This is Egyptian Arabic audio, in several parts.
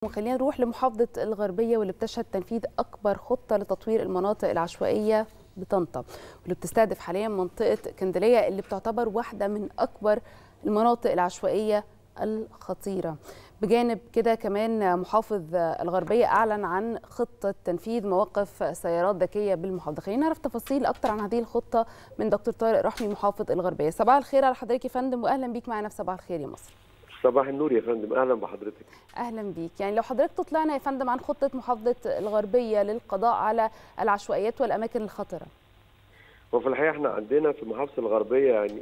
وخلينا نروح لمحافظة الغربية واللي بتشهد تنفيذ أكبر خطة لتطوير المناطق العشوائية بطنطا واللي بتستهدف حاليا منطقة كندلية اللي بتعتبر واحدة من أكبر المناطق العشوائية الخطيرة بجانب كده كمان محافظ الغربية أعلن عن خطة تنفيذ مواقف سيارات ذكية بالمحافظة خلينا نعرف تفاصيل أكتر عن هذه الخطة من دكتور طارق رحمي محافظ الغربية صباح الخير على حضرتك يا فندم وأهلا بيك معنا في صباح الخير يا مصر صباح النور يا فندم اهلا بحضرتك اهلا بيك يعني لو حضرتك تطلعنا يا فندم عن خطه محافظه الغربيه للقضاء على العشوائيات والاماكن الخطره وفي الحقيقه احنا عندنا في محافظه الغربيه يعني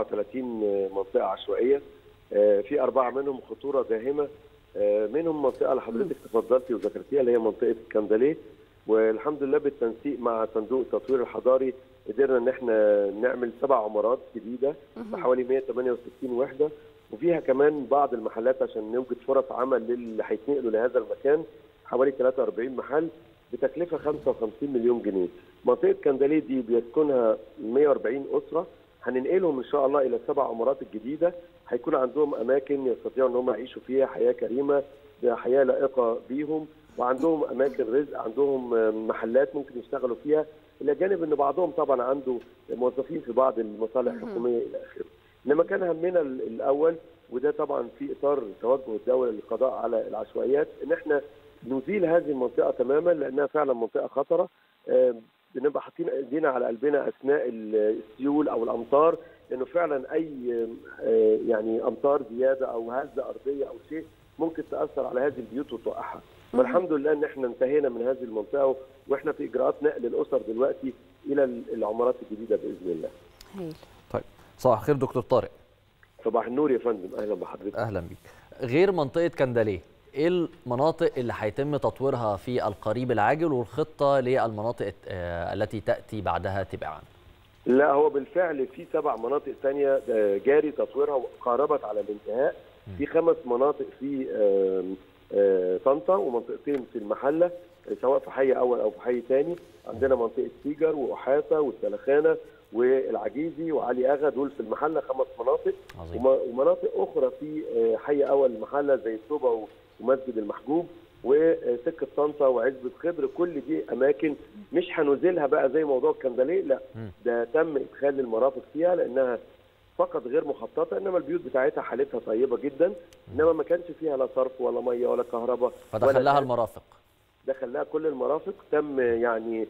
37 منطقه عشوائيه في اربعه منهم خطوره داهمه منهم منطقه اللي حضرتك تفضلتي وذكرتيها اللي هي منطقه كنداليه والحمد لله بالتنسيق مع صندوق التطوير الحضاري قدرنا ان احنا نعمل سبع عمارات جديده بحوالي 168 وحده وفيها كمان بعض المحلات عشان نوجد فرص عمل للي هيتنقلوا لهذا المكان حوالي 43 محل بتكلفه 55 مليون جنيه. منطقه كنداليه دي بيسكنها 140 اسره هننقلهم ان شاء الله الى السبع عمارات الجديده هيكون عندهم اماكن يستطيعوا ان هم يعيشوا فيها حياه كريمه حياه لائقه بيهم وعندهم اماكن رزق عندهم محلات ممكن يشتغلوا فيها الى جانب ان بعضهم طبعا عنده موظفين في بعض المصالح الحكوميه الى اخره. انما كان همنا الاول وده طبعا في اطار توجه الدوله للقضاء على العشوائيات ان احنا نزيل هذه المنطقه تماما لانها فعلا منطقه خطره بنبقى حاطين ايدينا على قلبنا اثناء السيول او الامطار لانه فعلا اي يعني امطار زياده او هزه ارضيه او شيء ممكن تاثر على هذه البيوت وتوقعها فالحمد لله ان احنا انتهينا من هذه المنطقه واحنا في اجراءات نقل الاسر دلوقتي الى العمارات الجديده باذن الله. هيل. طيب صباح الخير دكتور طارق صباح النور يا فندم اهلا بحضرتك اهلا بيك غير منطقه كنداليه ايه المناطق اللي هيتم تطويرها في القريب العاجل والخطه للمناطق التي تاتي بعدها تباعا لا هو بالفعل في سبع مناطق ثانيه جاري تطويرها وقاربت على الانتهاء في خمس مناطق في طنطا ومنطقتين في المحله سواء في حي اول او في حي ثاني عندنا منطقه سيجر واحاطه والسلخانه والعجيزي وعلي اغا دول في المحله خمس مناطق عظيم. ومناطق اخرى في حي اول المحله زي الصوبه ومسجد المحجوب وسكه طنطا وعزبه خضر كل دي اماكن مش هنزيلها بقى زي موضوع الكنداليه لا ده تم ادخال المرافق فيها لانها فقط غير مخططه انما البيوت بتاعتها حالتها طيبه جدا انما ما كانش فيها لا صرف ولا ميه ولا كهرباء فدخل لها المرافق دخل لها كل المرافق تم يعني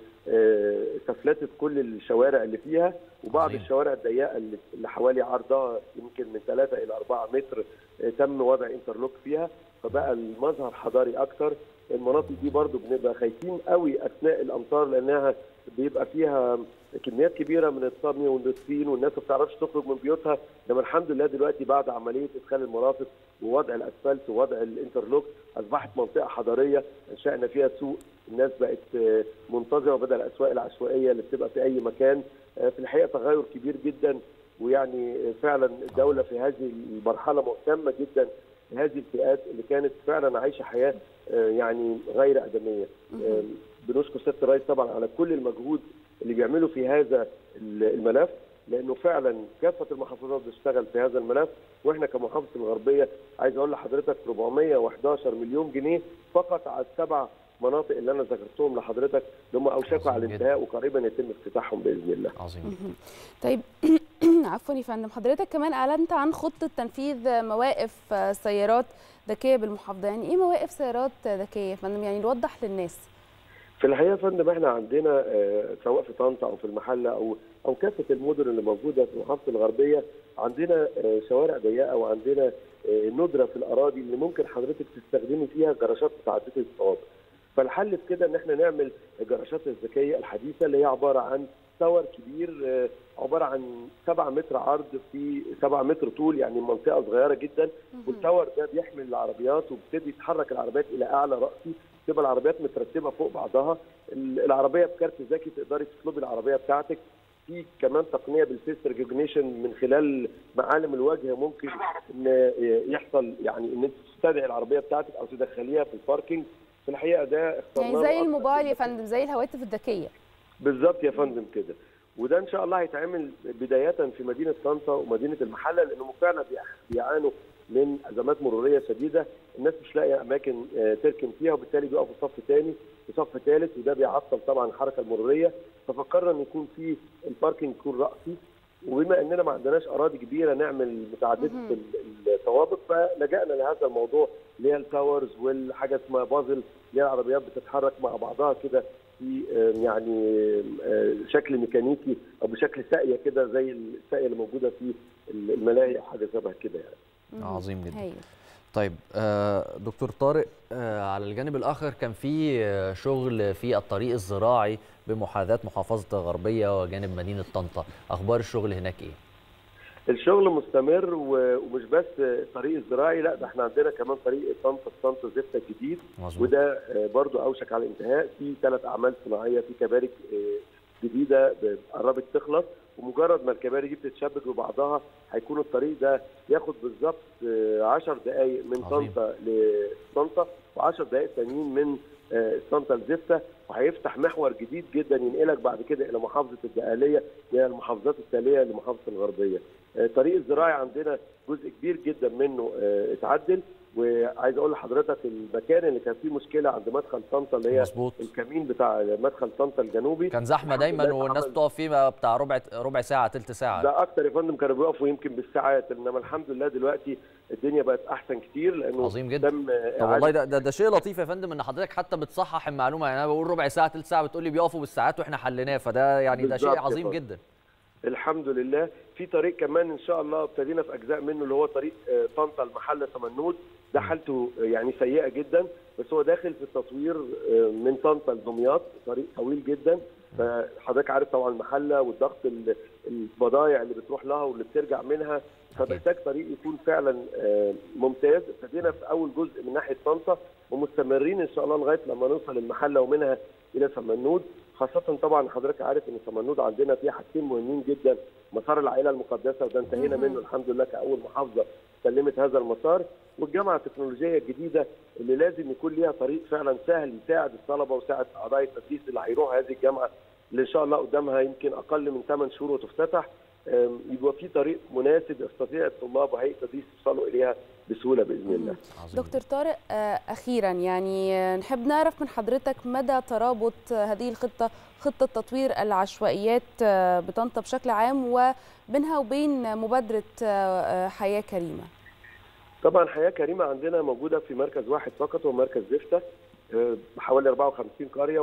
سفلتة كل الشوارع اللي فيها وبعض عظيم. الشوارع الضيقه اللي حوالي عرضها يمكن من 3 الى 4 متر تم وضع انترلوك فيها فبقى المظهر حضاري اكتر المناطق دي برضو بنبقى خايفين قوي اثناء الامطار لانها بيبقى فيها كميات كبيره من الصبي والنسفين والناس ما بتعرفش تخرج من بيوتها انما الحمد لله دلوقتي بعد عمليه ادخال المرافق ووضع الاسفلت ووضع الانترلوك اصبحت منطقه حضاريه انشانا فيها سوق الناس بقت منتظمه بدل الاسواق العشوائيه اللي بتبقى في اي مكان في الحقيقه تغير كبير جدا ويعني فعلا الدوله في هذه المرحله مهتمه جدا بهذه الفئات اللي كانت فعلا عايشه حياه يعني غير ادميه بنشكر سياده الرئيس طبعا على كل المجهود اللي بيعمله في هذا الملف لانه فعلا كافه المحافظات بتشتغل في هذا الملف واحنا كمحافظه الغربيه عايز اقول لحضرتك 411 مليون جنيه فقط على السبع مناطق اللي انا ذكرتهم لحضرتك اللي هم اوشكوا على الانتهاء وقريبا يتم افتتاحهم باذن الله. عظيم. طيب عفوا يا فندم حضرتك كمان اعلنت عن خطه تنفيذ مواقف سيارات ذكيه بالمحافظه، يعني ايه مواقف سيارات ذكيه يا فندم؟ يعني نوضح للناس. في الحقيقه يا فندم احنا عندنا سواء في طنطا او في المحله او او كافه المدن اللي موجوده في محافظه الغربيه عندنا شوارع ضيقه وعندنا ندره في الاراضي اللي ممكن حضرتك تستخدمي فيها جراشات متعدده الصوابع. فالحل في كده ان احنا نعمل الجراشات الذكيه الحديثه اللي هي عباره عن تاور كبير عباره عن 7 متر عرض في 7 متر طول يعني منطقه صغيره جدا والتاور ده بيحمل العربيات وبتبتدي تتحرك العربيات الى اعلى راسي تبقى العربيات مترتبه فوق بعضها العربيه بكارت ذكي تقدري تطلبي العربيه بتاعتك في كمان تقنيه بالفيس ريكوجنيشن من خلال معالم الوجه ممكن ان يحصل يعني ان انت تستدعي العربيه بتاعتك او تدخليها في الباركينج في الحقيقه ده يعني زي الموبايل يا فندم زي الهواتف الذكيه بالظبط يا فندم كده وده ان شاء الله هيتعمل بدايه في مدينه طنطا ومدينه المحله لانهم فعلا بيعانوا من ازمات مروريه شديده الناس مش لاقيه اماكن آه، تركن فيها وبالتالي بيقفوا صف ثاني وصف ثالث وده بيعطل طبعا الحركه المروريه ففكرنا ان يكون في الباركنج يكون راسي وبما اننا ما عندناش اراضي كبيره نعمل متعدده مهم. ال- الطوابق فلجأنا لهذا الموضوع اللي هي التاورز والحاجه اسمها بازل اللي هي العربيات بتتحرك مع بعضها كده في آه، يعني آه، شكل ميكانيكي او بشكل ساقيه كده زي الساقيه اللي موجوده في الملاهي او حاجه شبه كده يعني مهم. عظيم جدا هايل طيب آه، دكتور طارق آه، على الجانب الآخر كان في آه، شغل في الطريق الزراعي بمحاذاة محافظة الغربية وجانب مدينة طنطا أخبار الشغل هناك إيه؟ الشغل مستمر و- ومش بس الطريق الزراعي لا ده احنا عندنا كمان طريق طنطا طنطا زفته الجديد مظبوط وده آه، برضو اوشك على الانتهاء في ثلاث اعمال صناعيه في كباري آه، جديده ب- قربت تخلص ومجرد ما الكباري دي بتتشبك ببعضها هيكون الطريق ده ياخد بالظبط 10 دقائق من عظيم. طنطا لطنطا و10 دقائق تانيين من آه، طنطا لزفته وهيفتح محور جديد جدا ينقلك بعد كده الى محافظه الدقهليه اللي هي المحافظات التاليه لمحافظه الغربيه. آه، الطريق الزراعي عندنا جزء كبير جدا منه آه، اتعدل وعايز اقول لحضرتك المكان اللي كان فيه مشكله عند مدخل طنطا اللي هي مظبوط الكمين بتاع مدخل طنطا الجنوبي كان زحمة الحمد دايما لله والناس اتعمل. بتقف فيه بقى بتاع ربع ربع ساعة تلت ساعة ده اكتر يا فندم كانوا بيقفوا يمكن بالساعات انما الحمد لله دلوقتي الدنيا بقت احسن كتير لانه عظيم جدا تم آه، طب والله إعادة ده, ده ده شيء لطيف يا فندم ان حضرتك حتى بتصحح المعلومه يعني انا بقول ربع ساعه تلت ساعه بتقول لي بيقفوا بالساعات واحنا حليناه فده يعني ده بالظبط شيء يا عظيم فندم. جدا الحمد لله في طريق كمان ان شاء الله ابتدينا في اجزاء منه اللي هو طريق آه، طنطا المحله سمنود ده حالته آه، يعني سيئه جدا بس هو داخل في التطوير آه، من طنطا لدمياط طريق طويل جدا فحضرتك عارف طبعا المحله والضغط ال- البضائع اللي بتروح لها واللي بترجع منها فمحتاج طريق يكون فعلا آه، ممتاز ابتدينا في اول جزء من ناحيه طنطا ومستمرين ان شاء الله لغايه لما نوصل المحله ومنها الى سمنود خاصة طبعا حضرتك عارف ان سمنود عندنا فيها حاجتين مهمين جدا مسار العائلة المقدسة وده انتهينا مهم. منه الحمد لله كأول محافظة سلمت هذا المسار والجامعة التكنولوجية الجديدة اللي لازم يكون ليها طريق فعلا سهل يساعد الطلبة ويساعد أعضاء التدريس اللي هيروحوا هذه الجامعة اللي إن شاء الله قدامها يمكن أقل من 8 شهور وتفتتح أم، يبقى في طريق مناسب يستطيع الطلاب وهيئة التدريس يوصلوا إليها بسهولة بإذن الله. عظيم دكتور طارق آه، اخيرا يعني آه، نحب نعرف من حضرتك مدى ترابط آه، هذه الخطه خطه تطوير العشوائيات آه، بطنطا بشكل عام وبينها وبين مبادره آه، آه، حياه كريمه طبعا حياه كريمه عندنا موجوده في مركز واحد فقط هو مركز زفته آه، حوالي 54 قريه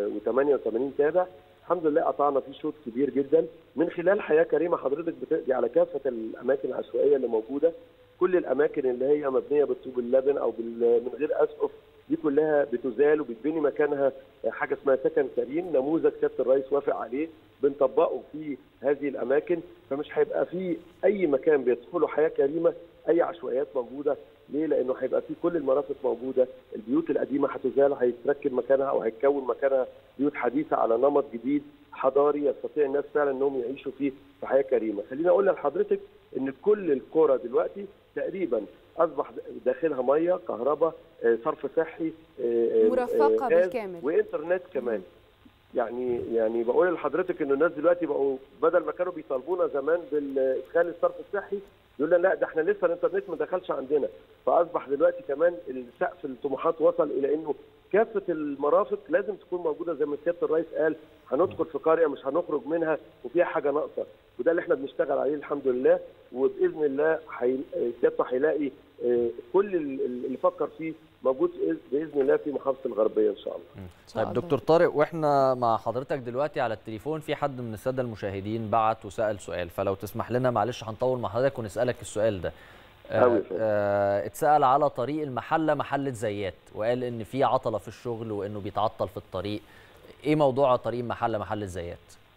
و88 تابع الحمد لله قطعنا فيه شوط كبير جدا من خلال حياه كريمه حضرتك بتقضي على كافه الاماكن العشوائيه اللي موجوده كل الاماكن اللي هي مبنيه بالطوب اللبن او بال- من غير اسقف دي كلها بتزال وبتبني مكانها حاجه اسمها سكن كريم نموذج سياده الرئيس وافق عليه بنطبقه في هذه الاماكن فمش هيبقى في اي مكان بيدخله حياه كريمه اي عشوائيات موجوده ليه؟ لانه هيبقى في كل المرافق موجوده، البيوت القديمه هتزال هيتركب مكانها او هيتكون مكانها بيوت حديثه على نمط جديد حضاري يستطيع الناس فعلا انهم يعيشوا فيه في حياه كريمه، خليني اقول لحضرتك ان كل القرى دلوقتي تقريبا اصبح داخلها ميه، كهرباء، آه، صرف صحي، آه، آه، مرفقة آه، غاز بالكامل. وانترنت كمان. يعني يعني بقول لحضرتك ان الناس دلوقتي بقوا بدل ما كانوا بيطالبونا زمان بالادخال الصرف الصحي يقول لنا لا ده احنا لسه الانترنت ما دخلش عندنا فاصبح دلوقتي كمان السقف الطموحات وصل الى انه كافه المرافق لازم تكون موجوده زي ما سياده الرئيس قال هندخل في قريه مش هنخرج منها وفيها حاجه ناقصه وده اللي احنا بنشتغل عليه الحمد لله وباذن الله حي... سيادته هيلاقي آه، كل ال- اللي فكر فيه موجود باذن الله في محافظه الغربيه ان شاء الله مم. شاء طيب الله. دكتور طارق واحنا مع حضرتك دلوقتي على التليفون في حد من الساده المشاهدين بعت وسال سؤال فلو تسمح لنا معلش هنطول مع حضرتك ونسالك السؤال ده أوي آه فعلا. آه اتسال على طريق المحله محله زيات وقال ان في عطله في الشغل وانه بيتعطل في الطريق ايه موضوع طريق المحله محله زيات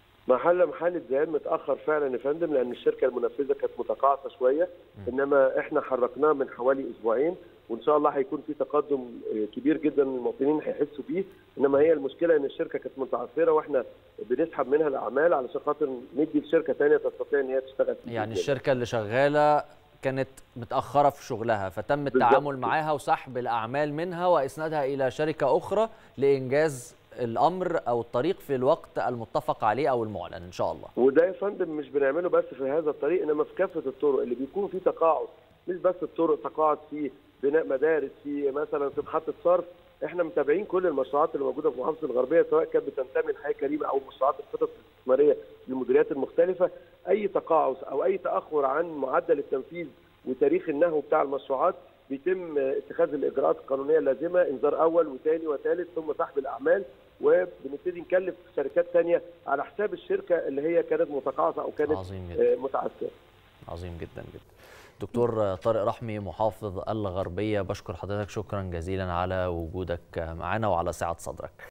محل محل الزياد متاخر فعلا يا فندم لان الشركه المنفذه كانت متقاعسه شويه انما احنا حركناه من حوالي اسبوعين وان شاء الله هيكون في تقدم آه، كبير جدا المواطنين هيحسوا بيه انما هي المشكله ان الشركه كانت متعثره واحنا بنسحب منها الاعمال علشان خاطر ندي لشركه ثانيه تستطيع ان هي تشتغل في يعني الجزيرة. الشركه اللي شغاله كانت متاخره في شغلها فتم بالظبط التعامل كده. معاها وسحب الاعمال منها واسنادها الى شركه اخرى لانجاز الامر او الطريق في الوقت المتفق عليه او المعلن ان شاء الله وده يا فندم مش بنعمله بس في هذا الطريق انما في كافه الطرق اللي بيكون في تقاعد مش بس الطرق تقاعد في بناء مدارس في مثلا في محطه صرف احنا متابعين كل المشروعات اللي موجوده في محافظه الغربيه سواء كانت بتنتمي لحياه كريمه او مشروعات الخطط الاستثماريه للمديريات المختلفه اي تقاعس او اي تاخر عن معدل التنفيذ وتاريخ النهو بتاع المشروعات بيتم اتخاذ الاجراءات القانونيه اللازمه انذار اول وثاني وثالث ثم سحب الاعمال وبنبتدي نكلف شركات ثانيه على حساب الشركه اللي هي كانت متقاعسه او كانت عظيم جدا متعثره. عظيم جدا جدا. دكتور طارق رحمي محافظ الغربيه بشكر حضرتك شكرا جزيلا على وجودك معنا وعلى سعه صدرك.